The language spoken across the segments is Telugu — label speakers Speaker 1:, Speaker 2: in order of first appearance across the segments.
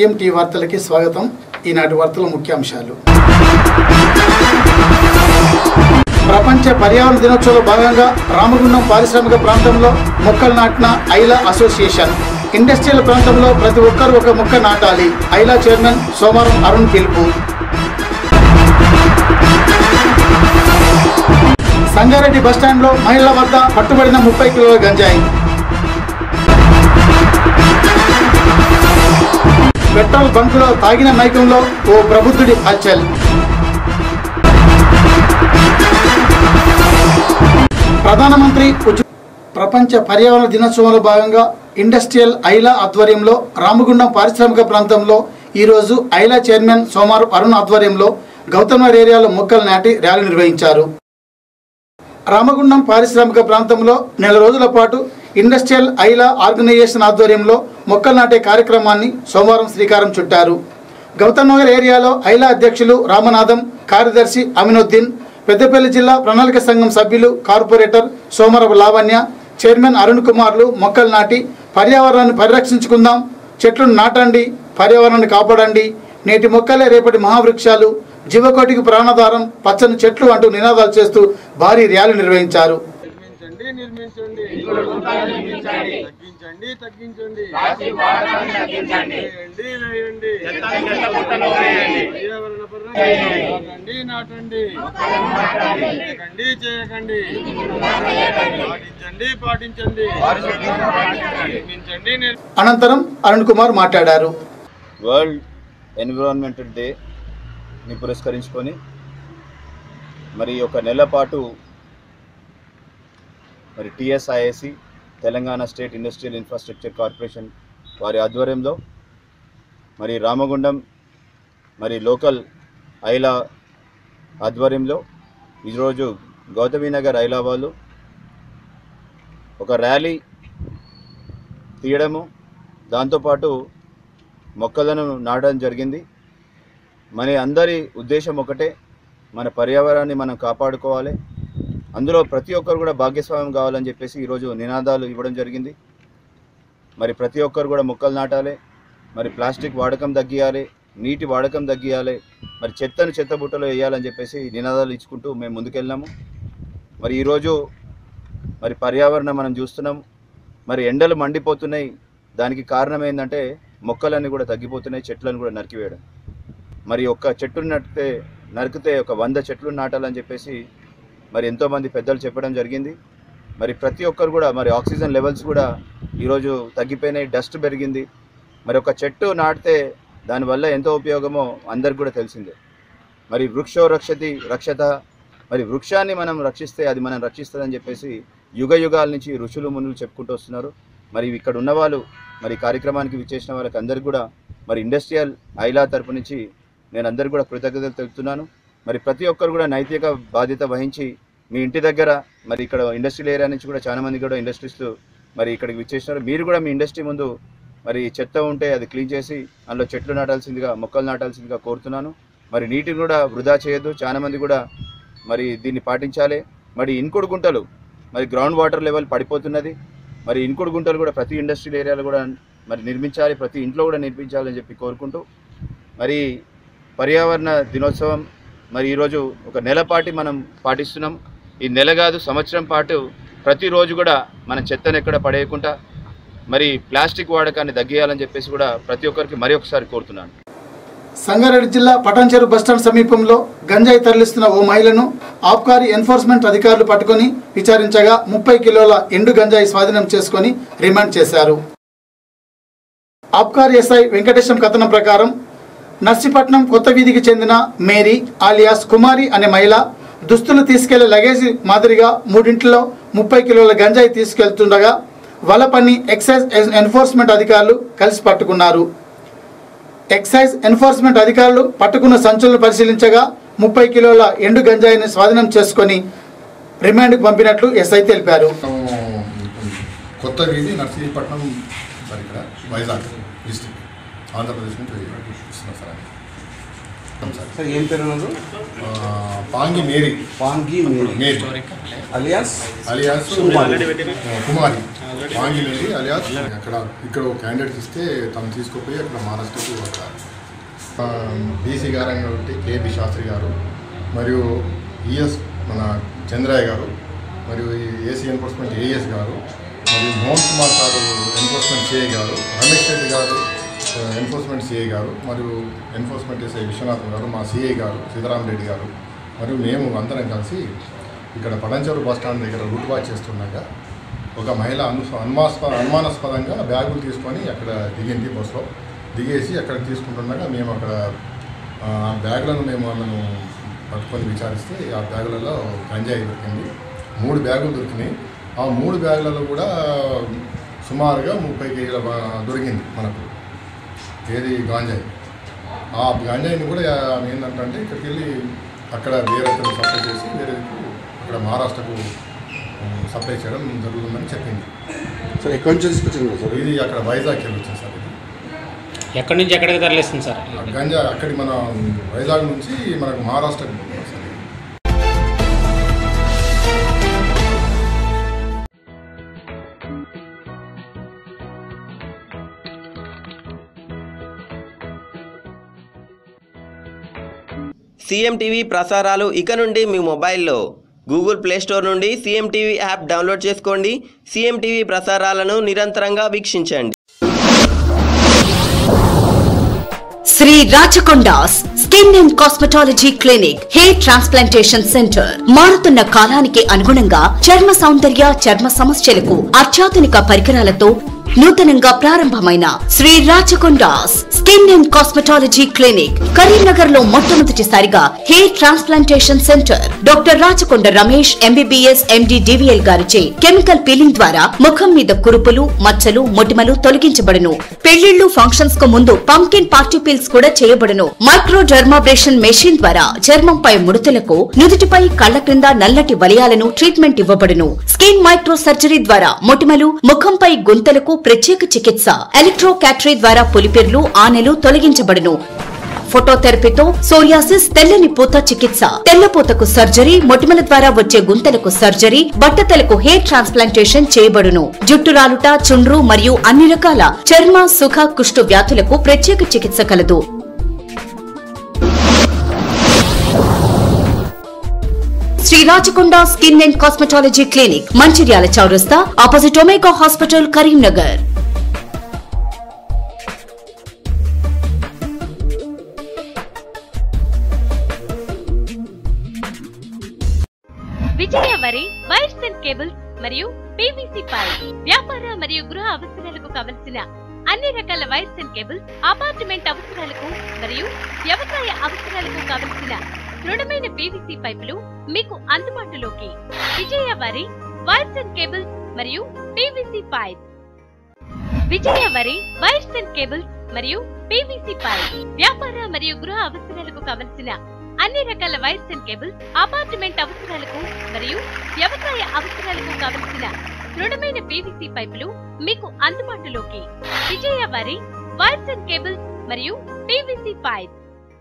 Speaker 1: సీఎం టీ వార్తలకి స్వాగతం ఈనాటి వార్తల ముఖ్యాంశాలు ప్రపంచ పర్యావరణ దినోత్సవంలో భాగంగా రామగుండం పారిశ్రామిక ప్రాంతంలో మొక్కలు నాటిన ఐలా అసోసియేషన్ ఇండస్ట్రియల్ ప్రాంతంలో ప్రతి ఒక్కరూ ఒక మొక్క నాటాలి ఐలా చైర్మన్ సోమవారం అరుణ్ పిలుపు సంగారెడ్డి బస్టాండ్లో మహిళల వద్ద పట్టుబడిన ముప్పై కిలోల గంజాయి పెట్రోల్ బంకులో తాగిన మైకంలో ఓ ప్రబుద్ధుడి హల్చల్ ప్రధానమంత్రి ఉజ్వ- ప్రపంచ పర్యావరణ దినోత్సవంలో భాగంగా ఇండస్ట్రియల్ ఐలా ఆధ్వర్యంలో రామగుండం పారిశ్రామిక ప్రాంతంలో ఈరోజు ఐలా చైర్మన్ సోమారు అరుణ్ ఆధ్వర్యంలో గౌతమ్నగర్ ఏరియాలో మొక్కలు నాటి ర్యాలీ నిర్వహించారు రామగుండం పారిశ్రామిక ప్రాంతంలో నెల రోజుల పాటు ఇండస్ట్రియల్ ఐలా ఆర్గనైజేషన్ ఆధ్వర్యంలో మొక్కలు నాటే కార్యక్రమాన్ని సోమవారం శ్రీకారం చుట్టారు గౌతమ్ నగర్ ఏరియాలో ఐలా అధ్యక్షులు రామనాథం కార్యదర్శి అమినుద్దీన్ పెద్దపల్లి జిల్లా ప్రణాళిక సంఘం సభ్యులు కార్పొరేటర్ సోమరపు లావణ్య చైర్మన్ అరుణ్ కుమార్లు మొక్కలు నాటి పర్యావరణాన్ని పరిరక్షించుకుందాం చెట్లను నాటండి పర్యావరణాన్ని కాపాడండి నేటి మొక్కలే రేపటి మహావృక్షాలు జీవకోటికి ప్రాణాధారం పచ్చని చెట్లు అంటూ నినాదాలు చేస్తూ భారీ ర్యాలీ నిర్వహించారు
Speaker 2: నిర్మించండి నిర్మించండి తగ్గించండి తగ్గించండి వేయండి వేయండి పర్యావరణ పరిరక్షణ నాటండి నాటండి చేయకండి చేయకండి పాటించండి పాటించండి నిర్మించండి నిర్-
Speaker 1: అనంతరం అరుణ్ కుమార్ మాట్లాడారు
Speaker 3: వరల్డ్ ఎన్విరాన్మెంటల్ డేని పురస్కరించుకొని మరి ఒక నెల పాటు మరి TSIIC Telangana state industrial infrastructure corporation వారి ఆధ్వర్యంలో మరి రామగుండం మరి లోకల్ ఐలా ఆధ్వర్యంలో ఈరోజు గౌతమీనగర్ ఐలా వాళ్ళు ఒక ర్యాలీ తీయడము దాంతోపాటు మొక్కలను నాటడం జరిగింది మన అందరి ఉద్దేశం ఒకటే మన పర్యావరణాన్ని మనం కాపాడుకోవాలి అందులో ప్రతి ఒక్కరు కూడా భాగ్యస్వామ్యం కావాలని చెప్పేసి ఈరోజు నినాదాలు ఇవ్వడం జరిగింది మరి ప్రతి ఒక్కరు కూడా మొక్కలు నాటాలి మరి ప్లాస్టిక్ వాడకం తగ్గియాలి నీటి వాడకం తగ్గియాలి మరి చెత్తను చెత్త బుట్టలో వేయాలని చెప్పేసి నినాదాలు ఇచ్చుకుంటూ మేము ముందుకెళ్ళాము మరి ఈరోజు మరి పర్యావరణం మనం చూస్తున్నాం మరి ఎండలు మండిపోతున్నాయి దానికి కారణం ఏంటంటే మొక్కలన్నీ కూడా తగ్గిపోతున్నాయి చెట్లను కూడా నరికివేయడం మరి ఒక్క చెట్టును నరికితే నరికితే ఒక వంద చెట్లు నాటాలని చెప్పేసి మరి ఎంతోమంది పెద్దలు చెప్పడం జరిగింది మరి ప్రతి ఒక్కరు కూడా మరి ఆక్సిజన్ లెవెల్స్ కూడా ఈరోజు తగ్గిపోయినాయి డస్ట్ పెరిగింది మరి ఒక చెట్టు నాటితే దానివల్ల ఎంతో ఉపయోగమో అందరికి కూడా తెలిసిందే మరి వృక్షో రక్షతి రక్షత మరి వృక్షాన్ని మనం రక్షిస్తే అది మనం రక్షిస్తుందని చెప్పేసి యుగ యుగాల నుంచి ఋషులు మునులు చెప్పుకుంటూ వస్తున్నారు మరి ఇక్కడ ఉన్న వాళ్ళు మరి ఈ కార్యక్రమానికి విచ్చేసిన వాళ్ళకి అందరికీ కూడా మరి ఇండస్ట్రియల్ ఐలా తరపు నుంచి నేను అందరికీ కూడా కృతజ్ఞతలు తెలుపుతున్నాను మరి ప్రతి ఒక్కరు కూడా నైతిక బాధ్యత వహించి మీ ఇంటి దగ్గర మరి ఇక్కడ ఇండస్ట్రియల్ ఏరియా నుంచి కూడా చాలా మంది కూడా ఇండస్ట్రీస్ మరి ఇక్కడికి విచ్చేసినారు మీరు కూడా మీ ఇండస్ట్రీ ముందు మరి చెత్త ఉంటే అది క్లీన్ చేసి అందులో చెట్లు నాటాల్సిందిగా మొక్కలు నాటాల్సిందిగా కోరుతున్నాను మరి నీటిని కూడా వృధా చేయొద్దు చాలా మంది కూడా మరి దీన్ని పాటించాలి మరి ఇంకుడు గుంటలు మరి గ్రౌండ్ వాటర్ లెవెల్ పడిపోతున్నది మరి ఇంకుడు గుంటలు కూడా ప్రతి ఇండస్ట్రియల్ ఏరియాలో కూడా మరి నిర్మించాలి ప్రతి ఇంట్లో కూడా నిర్మించాలని చెప్పి కోరుకుంటూ మరి పర్యావరణ దినోత్సవం మరి ఈరోజు ఒక నెల పాటి మనం పాటిస్తున్నాం ఈ నెల కాదు సంవత్సరం పాటు ప్రతిరోజు కూడా మన చెత్తను ఎక్కడ పడేయకుండా మరి ప్లాస్టిక్ వాడకాన్ని తగ్గియాలని చెప్పేసి కూడా ప్రతి ఒక్కరికి మరి ఒకసారి కోరుతున్నాను
Speaker 1: సంగారెడ్డి జిల్లా పటాన్చెరు బస్టాండ్ సమీపంలో గంజాయి తరలిస్తున్న ఓ మహిళను ఆబ్కారీ ఎన్ఫోర్స్మెంట్ అధికారులు పట్టుకొని విచారించగా ముప్పై కిలోల ఎండు గంజాయి స్వాధీనం చేసుకొని రిమాండ్ చేశారు ఆబ్కారీ ఎస్ఐ వెంకటేశం కథనం ప్రకారం నర్సీపట్నం కొత్త వీధికి చెందిన మేరీ ఆలియాస్ కుమారి అనే మహిళ దుస్తులు తీసుకెళ్లే లగేజ్ మాదిరిగా మూడింటిలో ముప్పై కిలోల గంజాయి తీసుకెళ్తుండగా వలపని ఎక్సైజ్ ఎన్ఫోర్స్మెంట్ అధికారులు కలిసి పట్టుకున్నారు ఎక్సైజ్ ఎన్ఫోర్స్మెంట్ అధికారులు పట్టుకున్న సంచులను పరిశీలించగా ముప్పై కిలోల ఎండు గంజాయిని స్వాధీనం చేసుకొని రిమాండ్కు పంపినట్లు ఎస్ఐ తెలిపారు
Speaker 4: మనం కొత్త వీధి నర్సీపట్నం సార్ ఇక్కడ వైజాగ్ డిస్టిక్ ఆంధ్రప్రదేశ్ నుంచి ఇస్తున్నాం సార్ అది
Speaker 5: సార్ ఏం పేరు ఉన్నారు
Speaker 4: ఆ, Pangi Mary
Speaker 5: Pangi Mary
Speaker 4: Mary
Speaker 5: alias
Speaker 4: alias
Speaker 5: Kumari.
Speaker 4: Kumari Pangi Mary alias అక్కడ ఇక్కడ ఒక క్యాండిడేట్ ఇస్తే తను తీసుకుపోయి అక్కడ మహారాష్ట్రకు అక్కడ బీసీ గారు కాబట్టి కేబి శాస్త్రి గారు మరియు ఈఎస్ మన చంద్రయ్య గారు మరియు ఏసీ ఎన్ఫోర్స్మెంట్ ఏఎస్ గారు మరియు మోహన్ కుమార్ గారు ఎన్ఫోర్స్మెంట్ సిఐ గారు రమేష్ రెడ్డి గారు ఆ, ఎన్ఫోర్స్మెంట్ సిఐ గారు మరియు ఎన్ఫోర్స్మెంట్ ఎస్ఐ విశ్వనాథ్ గారు మా సిఐ గారు సీతారాం రెడ్డి గారు మరియు మేము అందరం కలిసి ఇక్కడ పడంచూరు బస్ స్టాండ్ దగ్గర రూట్ వాచ్ చేస్తుండగా ఒక మహిళ అను అనుమాస్ప అనుమానాస్పదంగా బ్యాగులు తీసుకొని అక్కడ దిగింది బస్సులో దిగేసి అక్కడ తీసుకుంటుండగా మేము అక్కడ ఆ బ్యాగులను మేము ఆమెను పట్టుకొని విచారిస్తే ఆ బ్యాగులలో గంజాయి దొరికింది మూడు బ్యాగులు దొరికినాయి ఆ మూడు బ్యాగులలో కూడా సుమారుగా ముప్పై కేజీల బా- దొరికింది మనకు ఏది గాంజాయి ఆ గాంజాయిని కూడా ఆమె ఏంటంటే ఇక్కడికి వెళ్ళి అక్కడ వేరే సప్లై చేసి వేరే అక్కడ మహారాష్ట్రకు ఉమ్, సప్లై చేయడం జరుగుతుందని చెప్పింది
Speaker 5: సార్ ఎక్కడి నుంచి తీసుకొచ్చింది సార్
Speaker 4: ఇది అక్కడ వైజాగ్కి వెళ్ళి వచ్చింది సార్ ఇది
Speaker 6: ఎక్కడి నుంచి ఎక్కడికి తరలిస్తుంది సార్
Speaker 4: ఆ గంజా అక్కడి మన వైజాగ్ నుంచి మనకు మహారాష్ట్రకు పోతుంది సార్ ఇది.
Speaker 7: సీఎం టీవీ ప్రసారాలు ఇక నుండి మీ మొబైల్లో గూగుల్ ప్లే స్టోర్ నుండి సీఎం టీవీ యాప్ డౌన్లోడ్ చేసుకోండి సీఎం టీవీ ప్రసారాలను నిరంతరంగా వీక్షించండి
Speaker 8: Shri Rachakonda's skin and cosmetology clinic hair transplantation centre మారుతున్న కాలానికి అనుగుణంగా చర్మ సౌందర్య చర్మ సమస్యలకు అత్యాధునిక పరికరాలతో నూతనంగా ప్రారంభమైన Shri Rachakonda's skin and cosmetology clinic Karimnagar లో మొట్టమొదటిసారిగా hair transplantation centre doctor Rachakonda Ramesh MBBS MD DVL గారిచే కెమికల్ పీలింగ్ ద్వారా ముఖం మీద కురుపులు మచ్చలు మొటిమలు తొలగించబడును పెళ్లిళ్లు ఫంక్షన్స్ కు ముందు పంకిన్ పార్టీ పీల్స్ కూడా చేయబడును మైక్రో డర్మాబ్రేషన్ మెషిన్ ద్వారా చర్మంపై ముడతలకు నుదుటిపై కళ్ల క్రింద నల్లటి వలయాలను ట్రీట్మెంట్ ఇవ్వబడును స్కిన్ మైక్రో సర్జరీ ద్వారా మొటిమలు ముఖంపై గుంతలకు ప్రత్యేక చికిత్స ఎలక్ట్రో క్యాటరీ ద్వారా పులిపెర్లు ఆనెలు తొలగించబడును ఫోటోథెరపీతో సోరియాసిస్ తెల్లని పూత చికిత్స తెల్లపూతకు సర్జరీ మొటిమల ద్వారా వచ్చే గుంతలకు సర్జరీ బట్టతలకు హెయిర్ ట్రాన్స్ప్లాంటేషన్ చేయబడును జుట్టు రాలుట చుండ్రు మరియు అన్ని రకాల చర్మ సుఖ కుష్టు వ్యాధులకు ప్రత్యేక చికిత్స కలదు Shri Rachakonda skin and cosmetology clinic Mancherial Chowrasta opposite Omega hospital Karimnagar
Speaker 9: Vijaya Vari wires and cables మరియు పీవీసీ పైప్ వ్యాపార మరియు గృహ అవసరాలకు కావలసిన అన్ని రకాల వైర్స్ అండ్ కేబుల్స్ అపార్ట్మెంట్ అవసరాలకు మరియు వ్యవసాయ అవసరాలకు కావలసిన దృఢమైన పీవీసీ పైపులు మీకు అందుబాటులోకి Vijaya Vari wires and cables మరియు PVC pipe Vijaya Vari wires and cables మరియు పీవీసీ పైప్ వ్యాపార మరియు గృహ అవసరాలకు కావలసిన అన్ని రకాల వైర్స్ అండ్ కేబుల్స్ అపార్ట్మెంట్ అవసరాలకు మరియు వ్యవసాయ అవసరాలకు కావలసిన దృఢమైన పీవీసీ పైపులు మీకు అందుబాటులోకి Vijaya Vari wires and cables మరియు పీవీసీ పైప్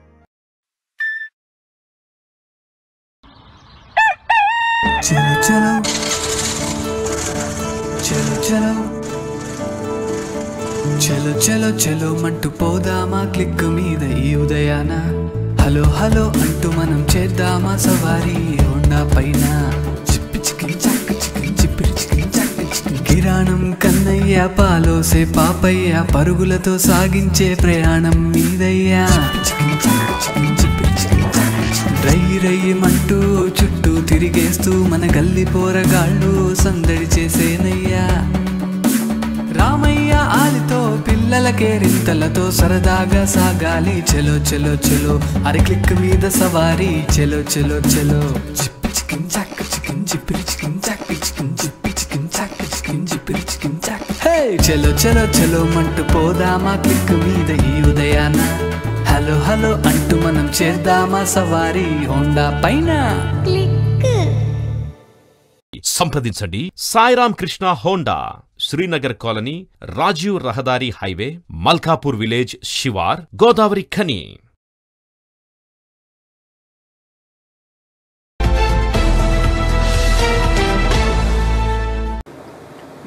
Speaker 10: చలో చలో చలో చలో చలో చలో చలో మంటూ పోదామా క్లిక్ మీద ఈ ఉదయాన హలో హలో అంటూ మనం చేద్దామా సవారీ హోండా పైన చిప్పి చికిరి చక్క చికిరి చిప్పిరి చికిరి చక్క చికిరి. కిరాణం కన్నయ్య పాలోసే పాపయ్య పరుగులతో సాగించే ప్రయాణం మీదయ్యా చికిరి చక్క చికిరి చిప్పిరి చికిరి చక్క చికిరి. రై రయ్యమంటూ చుట్టూ తిరిగేస్తూ మన గల్లి పోరగాళ్ళు సందడి చేసేనయ్యా రామయ్య ఆలితో పిల్లలకే రింతలతో సరదాగా సాగాలి చెలో చెలో చెలో అరి క్లిక్ మీద సవారీ చెలో చెలో చెలో చిప్పి చికిన్ చాక్ చికిన్ చిప్పిరి చికిన్ చాక్ చికిన్ చిప్పి చికిన్ చాక్ చికిన్ చిప్పిరి చికిన్ చాక్ హే చెలో చెలో చెలో మంటూ పోదామా క్లిక్ మీద ఈ ఉదయాన హలో హలో అంటూ మనం చేద్దామా సవారీ హోండా పైన
Speaker 11: సంప్రదించండి సాయిరామ్ కృష్ణ హోండా శ్రీనగర్ కాలనీ రాజీవ్ రహదారి హైవే మల్కాపూర్ విలేజ్ శివార్ Godavarikhani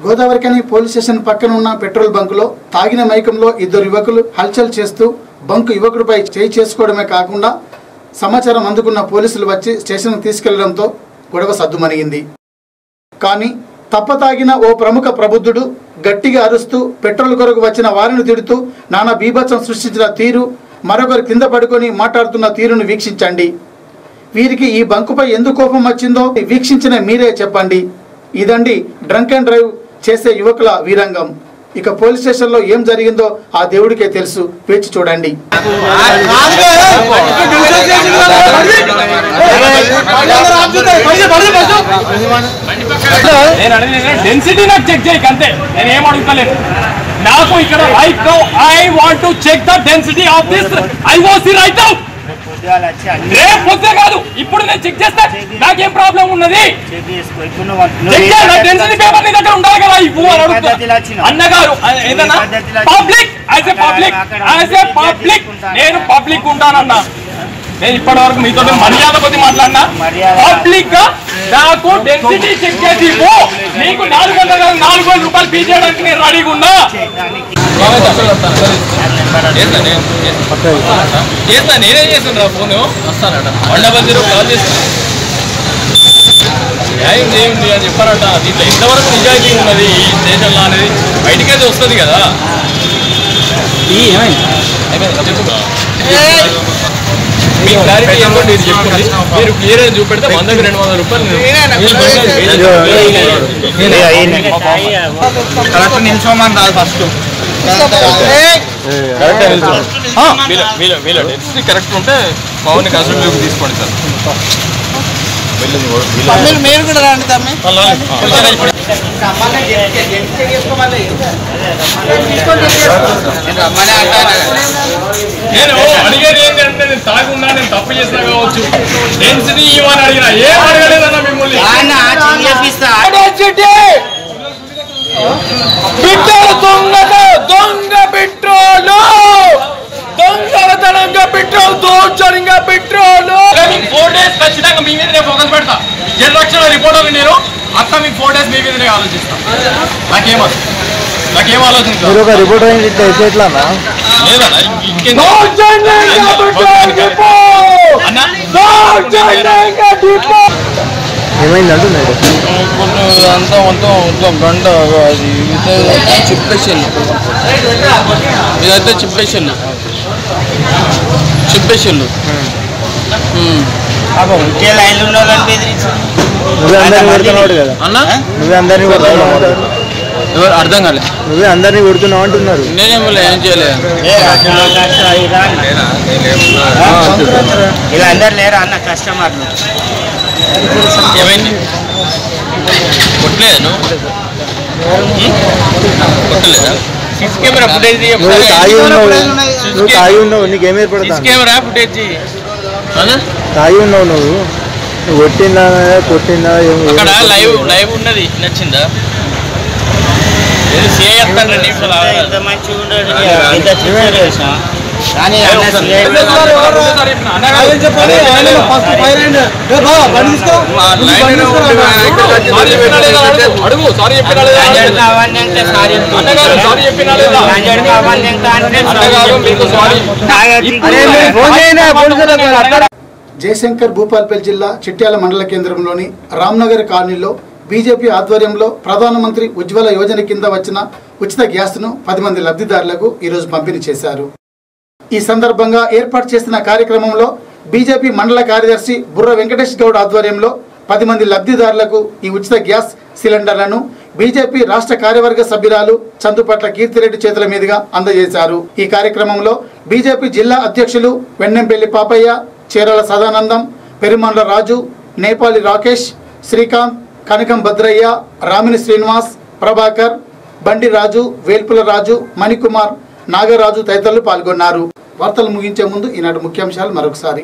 Speaker 1: Godavarikhani police station పక్కన ఉన్న పెట్రోల్ బంకులో తాగిన మైకంలో ఇద్దరు యువకులు హల్చల్ చేస్తూ బంకు యువకుడిపై చేయి చేసుకోవడమే కాకుండా సమాచారం అందుకున్న పోలీసులు వచ్చి స్టేషన్కు తీసుకెళ్లడంతో గొడవ సద్దుమణిగింది కానీ తప్పతాగిన ఓ ప్రముఖ ప్రబుద్ధుడు గట్టిగా అరుస్తూ పెట్రోల్ కొరకు వచ్చిన వారిని తిడుతూ నానా బీభత్సం సృష్టించిన తీరు మరొకరు కింద పడుకొని మాట్లాడుతున్న తీరును వీక్షించండి వీరికి ఈ బంకుపై ఎందుకు కోపం వచ్చిందో వీక్షించిన మీరే చెప్పండి ఇదండి డ్రంక్ అండ్ డ్రైవ్ చేసే యువకుల వీరంగం ఇక పోలీస్ స్టేషన్లో ఏం జరిగిందో ఆ దేవుడికే తెలుసు వేచి చూడండి
Speaker 12: నేను అడిగిన డెన్సిటీ నాకు చెక్ చేయక అంతే నేను ఏం అడుగుతలేదు నాకు ఇక్కడ right now I want to check the density of this IOC right now రేపు పొద్దున కాదు ఇప్పుడు నేను చెక్ చేస్తా నాకేం ప్రాబ్లం ఉన్నది చెక్ చేయాలి నా డెన్సిటీ పేపర్ నీ దగ్గర ఉండాలి కదా ఇవ్వు అని అడుగుతున్నా అన్నగారు ఏదన్నా public as a public as a public నేను పబ్లిక్ ఉంటానన్నా నేను ఇప్పటి వరకు మీతో మర్యాద కొద్ది మాట్లాడినా పబ్లిక్ గా నాకు డెన్సిటీ చెక్ చేసి ఇవ్వు నీకు నాలుగు వందల నాలుగు వేల రూపాయలు ఫీ చేయడానికి నేను రెడీగా ఉన్నా
Speaker 13: చేస్తా నేనే చేస్తాను ఫోన్ వస్తానట వండబందిలో కాల్ చేస్తాను న్యాయం చేయండి అని చెప్పారట దీంట్లో ఎంతవరకు నిజాయితీ ఉన్నది ఈ స్టేషన్లో అనేది బయటికైతే వస్తుంది కదా అయిపోయింది చెప్పు మీ క్లారిటీ ఏంటో మీరు చెప్పండి మీరు క్లియర్ అని చూపెడితే వందకి రెండు వందల రూపాయలు
Speaker 2: కరెక్ట్ నిల్చోమని రాదు ఫస్ట్
Speaker 13: కరెక్ట్ ఉంటే పవన్ కన్సల్ట్ తీసుకోండి సార్
Speaker 2: మీరు కూడా రండి తమ్మి
Speaker 13: నేను అడిగేది ఏంటంటే నేను తాగి ఉన్నా నేను తప్పు చేసినా కావచ్చు డెన్సిటీ ఇవ్వని అడిగినా ఏం అడగలేదన్నా మిమ్మల్ని
Speaker 12: బిడ్డలు దొంగత దొంగ పెట్రోలు దొంగతనంగా పెట్రోల్ దోచడంగా పెట్రోలు
Speaker 13: మీకు ఫోర్ డేస్ ఖచ్చితంగా మీ మీద నేను ఫోకస్ పెడతా జనరక్షణ రిపోర్టర్ నేను అత్త మీకు ఫోర్ డేస్ మీ మీదనే ఆలోచిస్తా నాకేమదు నాకేం ఆలోచించదు
Speaker 14: మీరు ఒక రిపోర్టర్ అయింది ఇట్లా ఎట్లా ఎట్లా అన్నా
Speaker 13: లేదన్నా ఇంకేం
Speaker 14: ఏమైంది అంటున్నాడు
Speaker 2: అంతా మొత్తం మొత్తం గంట అది చిప్పేషన్ ఇదైతే చిప్పేషన్ చిప్పేషన్
Speaker 14: నువ్వే అందరినీ కొడుతున్నావు కదా
Speaker 2: అన్నా
Speaker 14: నువ్వే అందరినీ కొడుతున్నావు
Speaker 2: ఎవరు అర్థం కాలే
Speaker 14: నువ్వే అందరినీ కొడుతున్నావు అంటున్నారు
Speaker 2: నేనేం ఏం చేయలేదు
Speaker 15: ఇలా అందరు లేరా అన్న కస్టమర్లు
Speaker 13: ఏమైంది కొట్టలేదు నువ్వు కొట్టలేదా సిక్స్ కెమెరా ఫుటేజ్
Speaker 14: నువ్వు తాగి ఉన్నావు నువ్వు తాగి ఉన్నావు నీకేం ఏర్పడతా
Speaker 13: సిక్స్ కెమెరా ఫుటేజ్
Speaker 14: తాగి ఉన్నావు నువ్వు నువ్వు కొట్టిందా కొట్టిందా ఏం- ఏం
Speaker 13: అక్కడ
Speaker 14: ఏర్పడతా?
Speaker 13: లైవ్ లైవ్ ఉన్నది నచ్చిందా ఏదో సే చెప్తాను రెండు నిమిషాలు ఆగాలి.
Speaker 15: ఎంత మంచిగా ఉండడు ఎంత చూసాడు తెలుసా? కానీ
Speaker 13: ఏ,
Speaker 15: అన్న
Speaker 13: ఒకసారి.
Speaker 15: CI
Speaker 13: ఒకసారి చెప్పు, ఒకసారి చెప్పు. అన్నగారు, అదే లైన్లో ఫస్ట్ ఫైర్ అయ్యింది. ఆ లైన్లో ఉండి ఆయన ఇక్కడ వచ్చి సారీ చెప్పినా లేదా అడుగు. అడుగు సారీ చెప్పినా లేదా
Speaker 15: లంజడ్ కావాలి అంటే సారీ చెప్తాను.
Speaker 13: అన్నగారు సారీ చెప్పినా లేదా
Speaker 15: లంజడ్ కావాలి ఇంకా అంటే
Speaker 13: అన్నగారు మీకు సారీ
Speaker 1: జయశంకర్ భూపాల్పల్లి జిల్లా చిట్యాల మండల కేంద్రంలోని రామ్నగర్ కాలనీలో బీజేపీ ఆధ్వర్యంలో ప్రధానమంత్రి ఉజ్వల యోజన కింద వచ్చిన ఉచిత గ్యాస్ను పది మంది లబ్ధిదారులకు ఈరోజు పంపిణీ చేశారు ఈ సందర్భంగా ఏర్పాటు చేసిన కార్యక్రమంలో బీజేపీ మండల కార్యదర్శి బుర్ర వెంకటేష్ గౌడ్ ఆధ్వర్యంలో పది మంది లబ్ధిదారులకు ఈ ఉచిత గ్యాస్ సిలిండర్లను బీజేపీ రాష్ట్ర కార్యవర్గ సభ్యురాలు చందుపట్ల కీర్తిరెడ్డి చేతుల మీదుగా అందజేశారు ఈ కార్యక్రమంలో బీజేపీ జిల్లా అధ్యక్షులు వెన్నెంపల్లి పాపయ్య చీరాల సదానందం పెరుమండ్ల రాజు నేపాలి రాకేష్ శ్రీకాంత్ కనకం భద్రయ్య రామిని శ్రీనివాస్ ప్రభాకర్ బండి రాజు వేల్పుల రాజు మణికుమార్ నాగరాజు తదితరులు పాల్గొన్నారు వార్తలు ముగించే ముందు ఈనాటి ముఖ్యాంశాలు మరొకసారి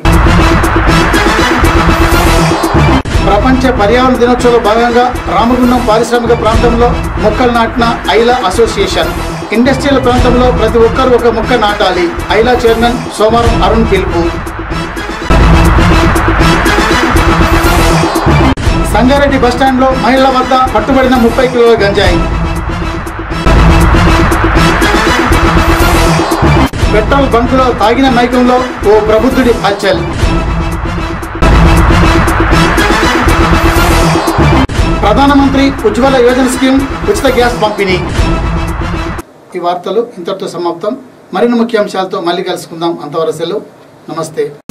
Speaker 1: ప్రపంచ పర్యావరణ దినోత్సవంలో భాగంగా రామగుండం పారిశ్రామిక ప్రాంతంలో మొక్కలు నాటిన ఐలా అసోసియేషన్ ఇండస్ట్రియల్ ప్రాంతంలో ప్రతి ఒక్కరు ఒక మొక్క నాటాలి ఐలా చైర్మన్ సోమవారం అరుణ్ పిలుపు సంగారెడ్డి బస్టాండ్లో మహిళల వద్ద పట్టుబడిన ముప్పై కిలోల గంజాయి పెట్రోల్ బంకులో తాగిన మైకంలో ఓ ప్రబుద్ధుడి హల్చల్ ప్రధానమంత్రి ఉజ్వల యోజన స్కీమ్ ఉచిత గ్యాస్ పంపిణీ ఈ వార్తలు ఇంతటితో సమాప్తం మరిన్ని ముఖ్యాంశాలతో మళ్ళీ కలుసుకుందాం అంతవరకు సెలవు నమస్తే